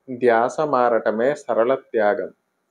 ధ్యాస మారటమే సరళ త్యాగం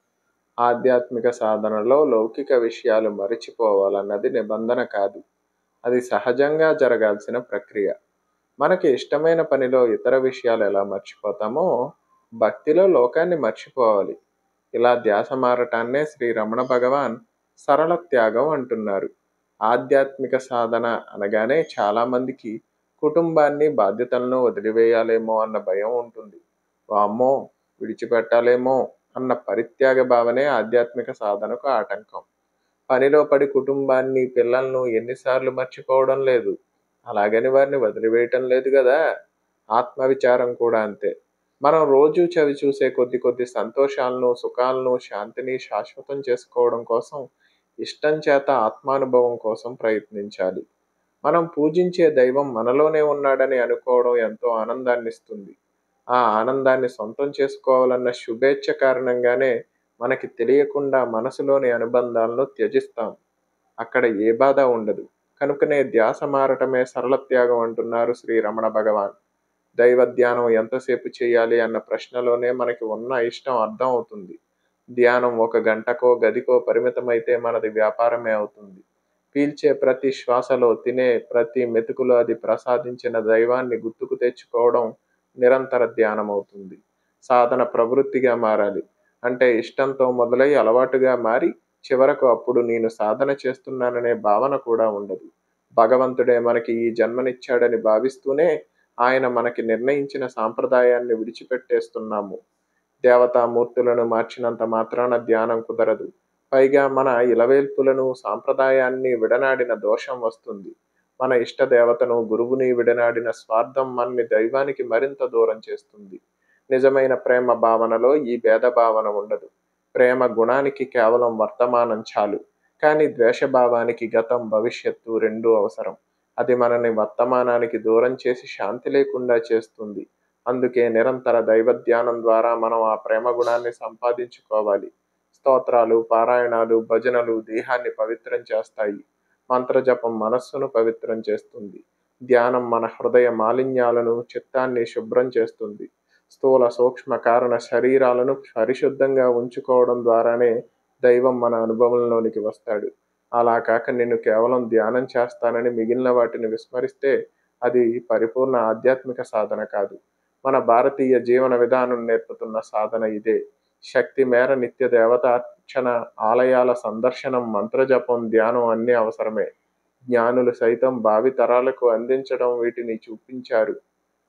ఆధ్యాత్మిక సాధనలో లౌకిక విషయాలు మరిచిపోవాలన్నది నిబంధన కాదు అది సహజంగా జరగాల్సిన ప్రక్రియ మనకి ఇష్టమైన పనిలో ఇతర విషయాలు ఎలా మర్చిపోతామో భక్తిలో లోకాన్ని మర్చిపోవాలి ఇలా ధ్యాస మారటాన్నే శ్రీ రమణ భగవాన్ సరళ త్యాగం అంటున్నారు ఆధ్యాత్మిక సాధన అనగానే చాలామందికి కుటుంబాన్ని బాధ్యతలను వదిలివేయాలేమో అన్న భయం ఉంటుంది వామ్మో విడిచిపెట్టాలేమో అన్న పరిత్యాగ భావనే ఆధ్యాత్మిక సాధనకు ఆటంకం పనిలో పడి కుటుంబాన్ని పిల్లలను ఎన్నిసార్లు మర్చిపోవడం లేదు అలాగని వారిని వదిలివేయటం లేదు కదా ఆత్మవిచారం కూడా అంతే మనం రోజు చవి చూసే కొద్ది కొద్ది సంతోషాలను సుఖాలను శాంతిని శాశ్వతం చేసుకోవడం కోసం ఇష్టం చేత ఆత్మానుభవం కోసం ప్రయత్నించాలి మనం పూజించే దైవం మనలోనే ఉన్నాడని అనుకోవడం ఎంతో ఆనందాన్ని ఇస్తుంది ఆ ఆనందాన్ని సొంతం చేసుకోవాలన్న శుభేచ్ఛ కారణంగానే మనకి తెలియకుండా మనసులోని అనుబంధాలను త్యజిస్తాం అక్కడ ఏ బాధ ఉండదు కనుకనే ధ్యాస మారటమే సరళ త్యాగం అంటున్నారు శ్రీ రమణ భగవాన్ దైవ ధ్యానం ఎంతసేపు చేయాలి అన్న ప్రశ్నలోనే మనకి ఉన్న ఇష్టం అర్థం అవుతుంది ధ్యానం ఒక గంటకో గదికో పరిమితమైతే మనది వ్యాపారమే అవుతుంది పీల్చే ప్రతి శ్వాసలో తినే ప్రతి మెతుకులో అది ప్రసాదించిన దైవాన్ని గుర్తుకు తెచ్చుకోవడం నిరంతర ధ్యానం అవుతుంది సాధన ప్రవృత్తిగా మారాలి అంటే ఇష్టంతో మొదలై అలవాటుగా మారి చివరకు అప్పుడు నేను సాధన చేస్తున్నాననే భావన కూడా ఉండదు భగవంతుడే మనకి ఈ జన్మనిచ్చాడని భావిస్తూనే ఆయన మనకి నిర్ణయించిన సాంప్రదాయాన్ని విడిచిపెట్టేస్తున్నాము దేవతామూర్తులను మార్చినంత మాత్రాన ధ్యానం కుదరదు పైగా మన ఇలవేల్పులను సాంప్రదాయాన్ని విడనాడిన దోషం వస్తుంది మన ఇష్ట దేవతను గురువుని విడనాడిన స్వార్థం మనని దైవానికి మరింత దూరం చేస్తుంది నిజమైన ప్రేమ భావనలో ఈ భేద భావన ఉండదు ప్రేమ గుణానికి కేవలం వర్తమానం చాలు కానీ ద్వేషభావానికి గతం భవిష్యత్తు రెండూ అవసరం అది మనని వర్తమానానికి దూరం చేసి శాంతి లేకుండా చేస్తుంది అందుకే నిరంతర దైవ ధ్యానం ద్వారా మనం ఆ ప్రేమ గుణాన్ని సంపాదించుకోవాలి స్తోత్రాలు పారాయణాలు భజనలు దేహాన్ని పవిత్రం చేస్తాయి మంత్రజపం మనస్సును పవిత్రం చేస్తుంది ధ్యానం మన హృదయ మాలిన్యాలను చిత్తాన్ని శుభ్రం చేస్తుంది స్థూల సూక్ష్మ కారణ శరీరాలను పరిశుద్ధంగా ఉంచుకోవడం ద్వారానే దైవం మన అనుభవంలోనికి వస్తాడు అలా కాక నేను కేవలం ధ్యానం చేస్తానని మిగిలిన వాటిని విస్మరిస్తే అది పరిపూర్ణ ఆధ్యాత్మిక సాధన కాదు మన భారతీయ జీవన విధానం నేర్పుతున్న సాధన ఇదే శక్తి మేర నిత్య దేవతార్చన ఆలయాల సందర్శనం మంత్రజపం ధ్యానం అన్నీ అవసరమే జ్ఞానులు సైతం భావి తరాలకు అందించడం వీటిని చూపించారు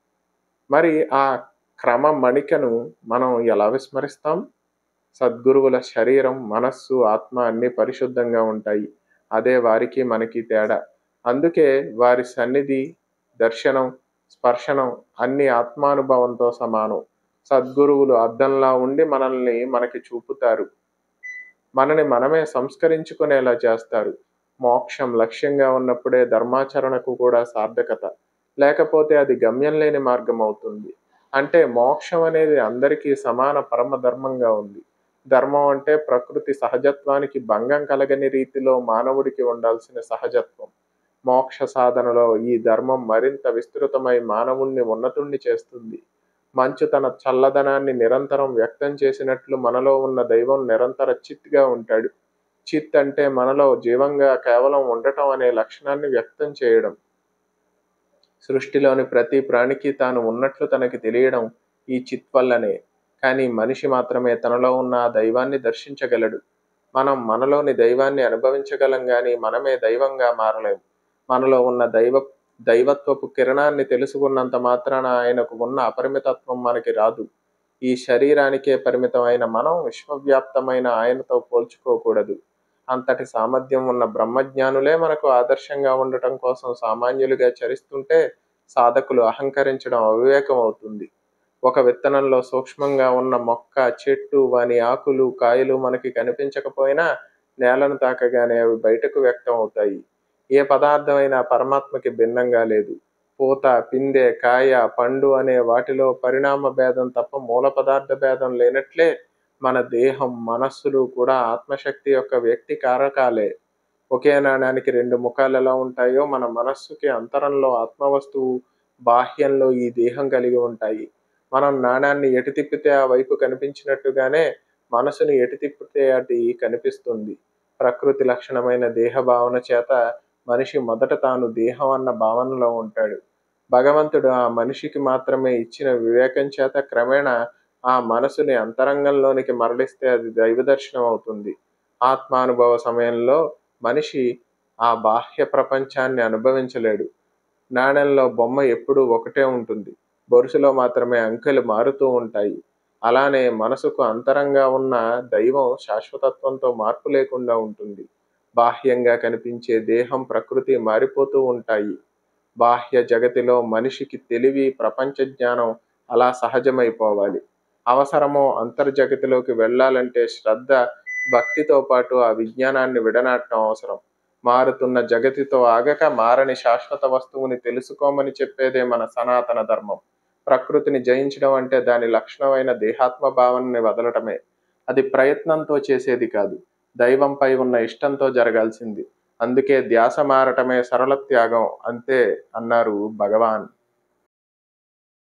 మరి ఆ క్రమ మణికను మనం ఎలా విస్మరిస్తాం సద్గురువుల శరీరం మనస్సు ఆత్మ అన్నీ పరిశుద్ధంగా ఉంటాయి అదే వారికి మనకి తేడా అందుకే వారి సన్నిధి దర్శనం స్పర్శనం అన్ని ఆత్మానుభవంతో సమానం సద్గురువులు అద్దంలా ఉండి మనల్ని మనకి చూపుతారు మనని మనమే సంస్కరించుకునేలా చేస్తారు మోక్షం లక్ష్యంగా ఉన్నప్పుడే ధర్మాచరణకు కూడా సార్థకత లేకపోతే అది గమ్యం లేని మార్గం అవుతుంది అంటే మోక్షం అనేది అందరికీ సమాన పరమ ధర్మంగా ఉంది ధర్మం అంటే ప్రకృతి సహజత్వానికి భంగం కలగని రీతిలో మానవుడికి ఉండాల్సిన సహజత్వం మోక్ష సాధనలో ఈ ధర్మం మరింత విస్తృతమై మానవుణ్ణి ఉన్నతుణ్ణి చేస్తుంది మంచు తన చల్లదనాన్ని నిరంతరం వ్యక్తం చేసినట్లు మనలో ఉన్న దైవం నిరంతర చిత్గా ఉంటాడు చిత్ అంటే మనలో జీవంగా కేవలం ఉండటం అనే లక్షణాన్ని వ్యక్తం చేయడం సృష్టిలోని ప్రతి ప్రాణికి తాను ఉన్నట్లు తనకి తెలియడం ఈ చిత్ వల్లనే కానీ మనిషి మాత్రమే తనలో ఉన్న ఆ దైవాన్ని దర్శించగలడు మనం మనలోని దైవాన్ని అనుభవించగలం కానీ మనమే దైవంగా మారలేం మనలో ఉన్న దైవ దైవత్వపు కిరణాన్ని తెలుసుకున్నంత మాత్రాన ఆయనకు ఉన్న అపరిమితత్వం మనకి రాదు ఈ శరీరానికే పరిమితమైన మనం విశ్వవ్యాప్తమైన ఆయనతో పోల్చుకోకూడదు అంతటి సామర్థ్యం ఉన్న బ్రహ్మజ్ఞానులే మనకు ఆదర్శంగా ఉండటం కోసం సామాన్యులుగా చరిస్తుంటే సాధకులు అహంకరించడం అవివేకం అవుతుంది ఒక విత్తనంలో సూక్ష్మంగా ఉన్న మొక్క చెట్టు వాని ఆకులు కాయలు మనకి కనిపించకపోయినా నేలను తాకగానే అవి బయటకు వ్యక్తం అవుతాయి ఏ పదార్థమైనా పరమాత్మకి భిన్నంగా లేదు పూత పిందె కాయ పండు అనే వాటిలో పరిణామ భేదం తప్ప మూల పదార్థ భేదం లేనట్లే మన దేహం మనస్సులు కూడా ఆత్మశక్తి యొక్క వ్యక్తి కారకాలే ఒకే నాణానికి రెండు ముఖాలు ఎలా ఉంటాయో మన మనస్సుకి అంతరంలో ఆత్మవస్తువు బాహ్యంలో ఈ దేహం కలిగి ఉంటాయి మనం నాణాన్ని ఎటు తిప్పితే ఆ వైపు కనిపించినట్టుగానే మనసుని ఎటు తిప్పితే అటు కనిపిస్తుంది ప్రకృతి లక్షణమైన దేహ భావన చేత మనిషి మొదట తాను దేహం అన్న భావనలో ఉంటాడు భగవంతుడు ఆ మనిషికి మాత్రమే ఇచ్చిన వివేకం చేత క్రమేణా ఆ మనసుని అంతరంగంలోనికి మరలిస్తే అది దైవ దర్శనం అవుతుంది ఆత్మానుభవ సమయంలో మనిషి ఆ బాహ్య ప్రపంచాన్ని అనుభవించలేడు నాణ్యంలో బొమ్మ ఎప్పుడూ ఒకటే ఉంటుంది బొరుసులో మాత్రమే అంకెలు మారుతూ ఉంటాయి అలానే మనసుకు అంతరంగా ఉన్న దైవం శాశ్వతత్వంతో మార్పు లేకుండా ఉంటుంది బాహ్యంగా కనిపించే దేహం ప్రకృతి మారిపోతూ ఉంటాయి బాహ్య జగతిలో మనిషికి తెలివి ప్రపంచ జ్ఞానం అలా సహజమైపోవాలి అవసరమో అంతర్జగతిలోకి వెళ్ళాలంటే శ్రద్ధ భక్తితో పాటు ఆ విజ్ఞానాన్ని విడనాటడం అవసరం మారుతున్న జగతితో ఆగక మారని శాశ్వత వస్తువుని తెలుసుకోమని చెప్పేదే మన సనాతన ధర్మం ప్రకృతిని జయించడం అంటే దాని లక్షణమైన దేహాత్మ భావనని వదలటమే అది ప్రయత్నంతో చేసేది కాదు దైవంపై ఉన్న ఇష్టంతో జరగాల్సింది అందుకే ధ్యాస మారటమే సరళ త్యాగం అంతే అన్నారు భగవాన్